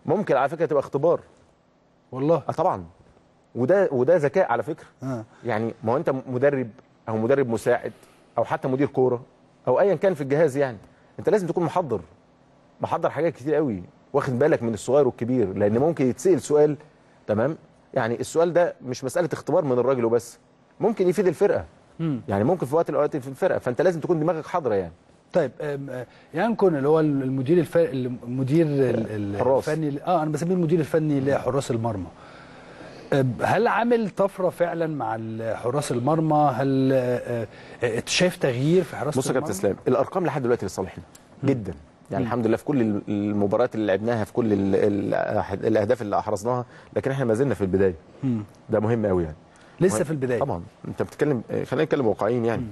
ممكن على فكره تبقى اختبار والله اه طبعا وده وده ذكاء على فكره آه. يعني ما هو انت مدرب او مدرب مساعد او حتى مدير كوره او ايا كان في الجهاز يعني انت لازم تكون محضر محضر حاجات كتير قوي واخد بالك من الصغير والكبير لان ممكن يتسال سؤال تمام يعني السؤال ده مش مساله اختبار من الراجل وبس ممكن يفيد الفرقه مم. يعني ممكن في وقت من الاوقات في الفرقه فانت لازم تكون دماغك حاضره يعني طيب أم، آه، ينكن اللي هو المدير الف... المدير ال- ال- حراس. الفني اه انا بسميه المدير الفني لحراس المرمى أم، هل عامل طفره فعلا مع ال- حراس المرمى هل آه، آه، انت شايف تغيير في حراسه بص يا المرمى كابتن اسلام الارقام لحد دلوقتي لصالحنا جدا يعني الحمد لله في كل المباريات اللي لعبناها في كل ال- ال- الاهداف اللي احرزناها لكن احنا ما زلنا في البدايه مم. ده مهم قوي يعني لسه مهم. في البدايه طبعا انت بتتكلم خلينا نتكلم واقعيين يعني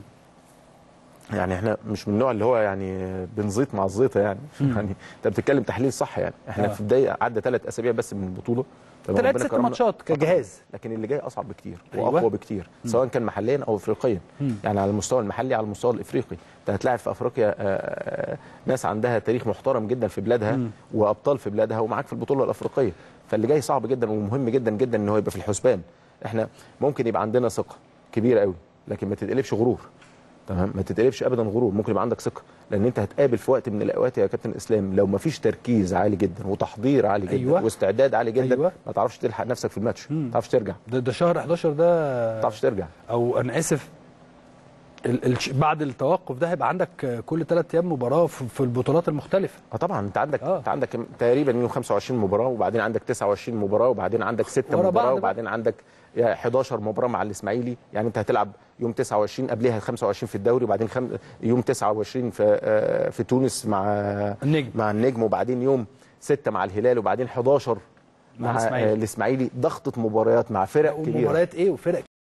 يعني احنا مش من النوع اللي هو يعني بنزيط مع الزيطه يعني يعني انت بتتكلم تحليل صح يعني احنا آه. في بدايه عدى ثلاث اسابيع بس من البطوله تمام، ثلاث ربنا ست كرمنا. ماتشات كجهاز لكن اللي جاي اصعب بكتير أيوة. واقوى بكتير سواء كان محليا او افريقيا مم. يعني على المستوى المحلي على المستوى الافريقي انت هتلاعب في افريقيا آه، آه، ناس عندها تاريخ محترم جدا في بلادها مم. وابطال في بلادها ومعاك في البطوله الافريقيه فاللي جاي صعب جدا ومهم جدا جدا ان هو يبقى في الحسبان احنا ممكن يبقى عندنا ثقه كبيره قوي لكن ما تتقلبش غرور تمام ما تتقلبش ابدا غرور ممكن يبقى عندك ثقه لان انت هتقابل في وقت من الاوقات يا كابتن اسلام لو ما فيش تركيز عالي جدا وتحضير عالي جدا أيوة. واستعداد عالي جدا أيوة. ما تعرفش تلحق نفسك في الماتش مم. ما تعرفش ترجع ده, ده شهر 11 ما ده تعرفش ترجع او انا اسف ال ال بعد التوقف ده هيبقى عندك كل ثلاث ايام مباراه في, في البطولات المختلفه اه طبعا انت عندك آه. انت عندك تقريبا يوم 25 مباراه وبعدين عندك 29 مباراه وبعدين عندك 6 ورا بعض مباراه بقى. وبعدين عندك 11 مباراه مع الاسماعيلي يعني انت هتلعب يوم 29 قبلها 25 في الدوري وبعدين خم... يوم 29 في آه، في تونس مع النجم. مع النجم وبعدين يوم 6 مع الهلال وبعدين 11 مع مع, الإسماعيلي. آه، الاسماعيلي ضغطه مباريات مع فرق كبيره ومباريات ايه وفرق